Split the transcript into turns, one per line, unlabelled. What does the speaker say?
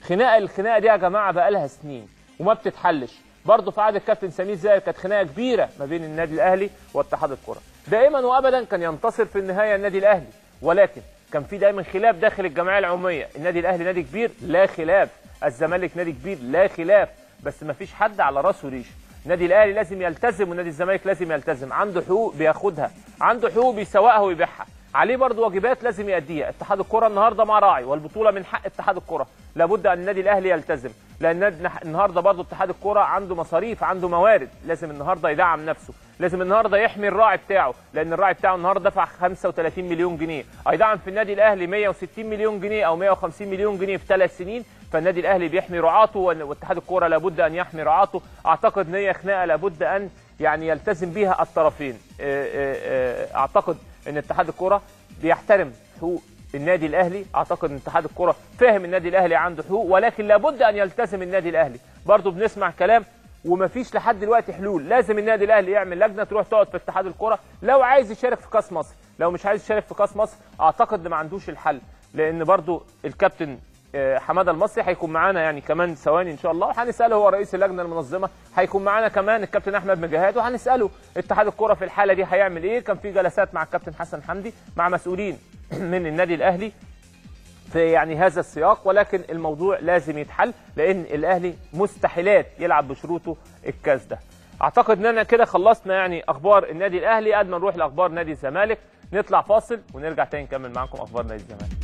خناقه الخناقه دي يا جماعه بقى لها سنين وما بتتحلش برضه في عهد الكابتن سمير زاهر كانت خناقه كبيره ما بين النادي الاهلي واتحاد الكره دائما وابدا كان ينتصر في النهايه النادي الاهلي ولكن كان في دايما خلاف داخل الجمعيه العموميه النادي الاهلي نادي كبير لا خلاف الزمالك نادي كبير لا خلاف بس ما فيش حد على راسه ريش النادي الاهلي لازم يلتزم والنادي الزمالك لازم يلتزم عنده حقوق بياخدها عنده حقوق بيسوقها ويبيعها عليه برضه واجبات لازم يأديها اتحاد الكره النهارده مع راعي والبطوله من حق اتحاد الكره لابد ان النادي الاهلي يلتزم لان النهارده برضه اتحاد الكره عنده مصاريف عنده موارد لازم النهارده يدعم نفسه لازم النهارده يحمي الراعي بتاعه لان الراعي بتاعه النهارده دفع 35 مليون جنيه هيدعم في النادي الاهلي 160 مليون جنيه او 150 مليون جنيه في ثلاث سنين فالنادي الاهلي بيحمي رعاته واتحاد الكره لابد ان يحمي رعاته اعتقد ان هي خناقه لابد ان يعني يلتزم بها الطرفين اعتقد ان اتحاد الكره بيحترم حقوق النادي الاهلي اعتقد ان اتحاد الكره فاهم النادي الاهلي عنده حقوق ولكن لابد ان يلتزم النادي الاهلي برضه بنسمع كلام ومفيش لحد دلوقتي حلول لازم النادي الاهلي يعمل لجنه تروح تقعد في اتحاد الكره لو عايز يشارك في كاس مصر لو مش عايز يشارك في كاس مصر اعتقد ان ما عندوش الحل لان برضه الكابتن حماده المصري هيكون معانا يعني كمان ثواني ان شاء الله وهنساله هو رئيس اللجنه المنظمه هيكون معانا كمان الكابتن احمد مجاهد وهنساله اتحاد الكره في الحاله دي هيعمل ايه كان في جلسات مع الكابتن حسن حمدي مع مسؤولين من النادي الاهلي في يعني هذا السياق ولكن الموضوع لازم يتحل لان الاهلي مستحيلات يلعب بشروطه الكاس ده اعتقد اننا كده خلصنا يعني اخبار النادي الاهلي قبل ما نروح لاخبار نادي الزمالك نطلع فاصل ونرجع تاني نكمل معاكم اخبار نادي الزمالك